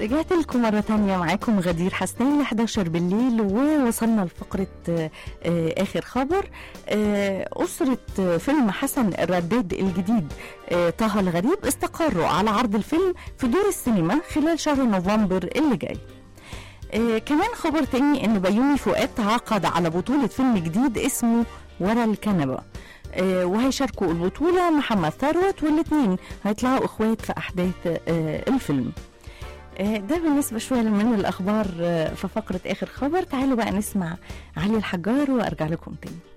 رجعت لكم مرة تانية معاكم غدير حسنين ل 11 بالليل ووصلنا لفقرة آه، آه، آخر خبر آه، أسرة آه، فيلم حسن الرداد الجديد آه، طه الغريب استقروا على عرض الفيلم في دور السينما خلال شهر نوفمبر اللي جاي آه، كمان خبر تاني ان بيومي فؤاد تعاقد على بطولة فيلم جديد اسمه ورا الكنبة آه، وهيشاركوا البطولة محمد ثروت والاتنين هيطلعوا اخوات في احداث آه، الفيلم آه، ده بالنسبة شوية من الأخبار آه، في فقرة آخر خبر تعالوا بقى نسمع علي الحجار وأرجع لكم تاني